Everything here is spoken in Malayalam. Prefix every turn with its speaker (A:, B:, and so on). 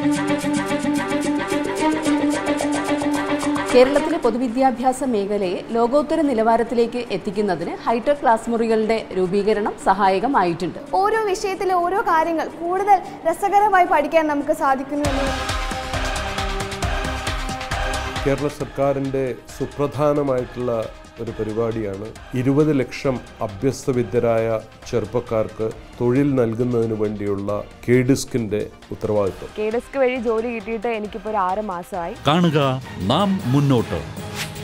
A: കേരളത്തിലെ പൊതുവിദ്യാഭ്യാസ മേഖലയെ ലോകോത്തര നിലവാരത്തിലേക്ക് എത്തിക്കുന്നതിന് ഹൈടെക് ക്ലാസ് മുറികളുടെ രൂപീകരണം സഹായകമായിട്ടുണ്ട്
B: ഓരോ വിഷയത്തിലെ ഓരോ കാര്യങ്ങൾ കൂടുതൽ രസകരമായി പഠിക്കാൻ നമുക്ക് സാധിക്കുന്നു എന്നുള്ളത്
C: കേരള സർക്കാരിൻ്റെ സുപ്രധാനമായിട്ടുള്ള ഒരു പരിപാടിയാണ് ഇരുപത് ലക്ഷം അഭ്യസ്തവിദ്യരായ ചെറുപ്പക്കാർക്ക് തൊഴിൽ നൽകുന്നതിന് വേണ്ടിയുള്ള കെ ഡിസ്കിൻ്റെ ഉത്തരവാദിത്വം
D: കെ ഡെസ്ക് വഴി ജോലി കിട്ടിയിട്ട് എനിക്കിപ്പോൾ ഒരു ആറ് മാസമായി
E: കാണുക നാം മുന്നോട്ട്